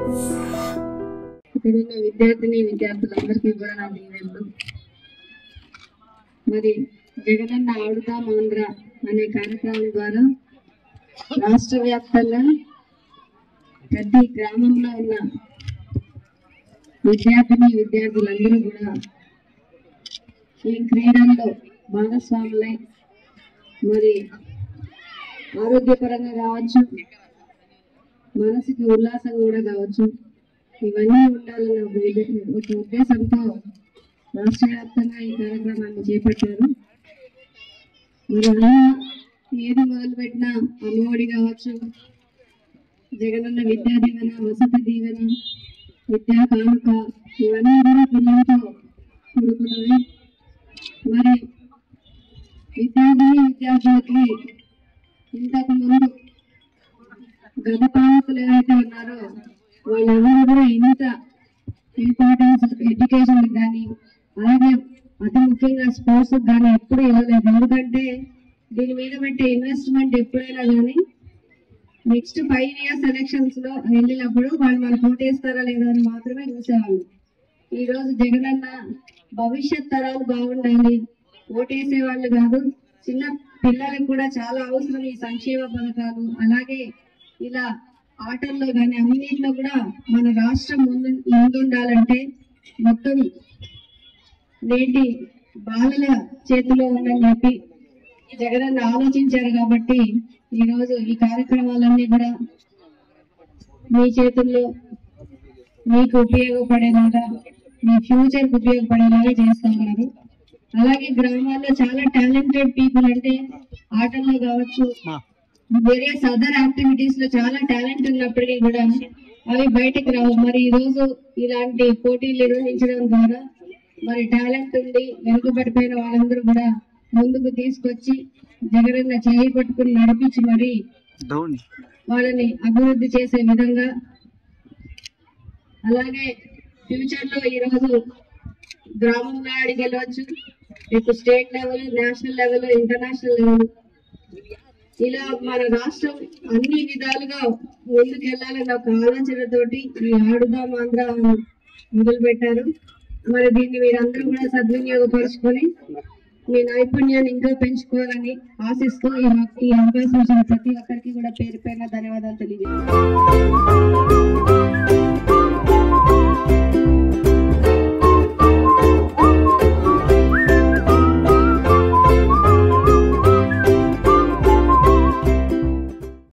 ఇక్కడున్న విద్యార్థిని విద్యార్థులందరికీ కూడా నా దీవెనలు మరి జగనన్న ఆడుదాం ఆంధ్ర అనే కార్యక్రమం ద్వారా రాష్ట్ర వ్యాప్తంగా ప్రతి గ్రామంలో ఉన్న విద్యార్థిని విద్యార్థులందరూ కూడా ఈ క్రీడల్లో భాగస్వాములై మరి ఆరోగ్యపరంగా కావచ్చు మనసుకి ఉల్లాసం కూడా కావచ్చు ఇవన్నీ ఉండాలన్న ఒక విధ- ఒక ఉద్దేశంతో రాష్ట్ర వ్యాప్తంగా ఈ కార్యక్రమాన్ని చేపట్టారు మరి అలా ఏది మొదలు పెట్టినా అమ్మఒడి కావచ్చు జగనన్న విద్యా దీవెన వసతి దీవెన విద్యా కానుక ఇవన్నీ కూడా పిల్లలతో కూడుకున్నవి మరి విద్యార్థిని విద్యార్థులకి ఇంతకు ముందు గత పాలకులు ఏవైతే ఉన్నారో వాళ్ళెవరు కూడా ఇంత ఇంపార్టెన్స్ ఎడ్యుకేషన్ కానీ అలాగే అతి ముఖ్యంగా స్పోర్ట్స్ కానీ ఎప్పుడు ఇవ్వలేదు ఎందుకంటే దీని మీద పెట్టే ఇన్వెస్ట్మెంట్ ఎప్పుడైనా కానీ నెక్స్ట్ ఫైవ్ ఇయర్స్ ఎలక్షన్స్ లో వెళ్ళినప్పుడు వాళ్ళు మనకు ఓటేస్తారా లేదా అని మాత్రమే చూసేవాళ్ళు ఈ రోజు జగనన్న భవిష్యత్ తరాలు బాగుండాలి ఓటేసే వాళ్ళు కాదు చిన్న పిల్లలకు కూడా చాలా అవసరం ఈ సంక్షేమ పథకాలు అలాగే ఇలా ఆటల్లో కానీ అన్నింటిలో కూడా మన రాష్ట్రం ముందు ముందుండాలంటే మొత్తం నేటి బాలల చేతిలో ఉందని చెప్పి జగనన్న ఆలోచించారు కాబట్టి ఈ రోజు ఈ కార్యక్రమాలన్నీ కూడా మీ చేతుల్లో మీకు ఉపయోగపడేలాగా మీ ఫ్యూచర్ కు ఉపయోగపడేలాగా చేస్తా ఉన్నారు అలాగే గ్రామాల్లో చాలా టాలెంటెడ్ పీపుల్ అంటే ఆటల్లో కావచ్చు వేరియస్ అదర్ యాక్టివిటీస్ లో చాలా టాలెంట్ ఉన్నప్పటికీ కూడా అవి బయటకు రావు మరి ఈ రోజు ఇలాంటి పోటీలు నిర్వహించడం ద్వారా మరి టాలెంట్ ఉండి వెనుకబడిపోయిన వాళ్ళందరూ కూడా ముందుకు తీసుకొచ్చి జగనన్న చేయి పట్టుకుని నడిపించి మరి ధోని వాళ్ళని అభివృద్ధి చేసే విధంగా అలాగే ఫ్యూచర్ లో ఈ రోజు గ్రామంలో ఆడికి వెళ్ళవచ్చు ఇప్పుడు state level national level international level ఇలా మన రాష్ట్రం అన్ని విధాలుగా ముందుకు వెళ్ళాలన్న ఒక ఆలోచనతోటి ఈ ఆడుదాం ఆంధ్ర మొదలు పెట్టారు మరి దీన్ని మీరందరూ కూడా సద్వినియోగపరుచుకొని మీ నైపుణ్యాన్ని ఇంకా పెంచుకోవాలని ఆశిస్తూ ఈ ఈ అవకాశం ఇచ్చిన ప్రతి ఒక్కరికి కూడా పేరు పైన ధన్యవాదాలు తెలియజేస్తాను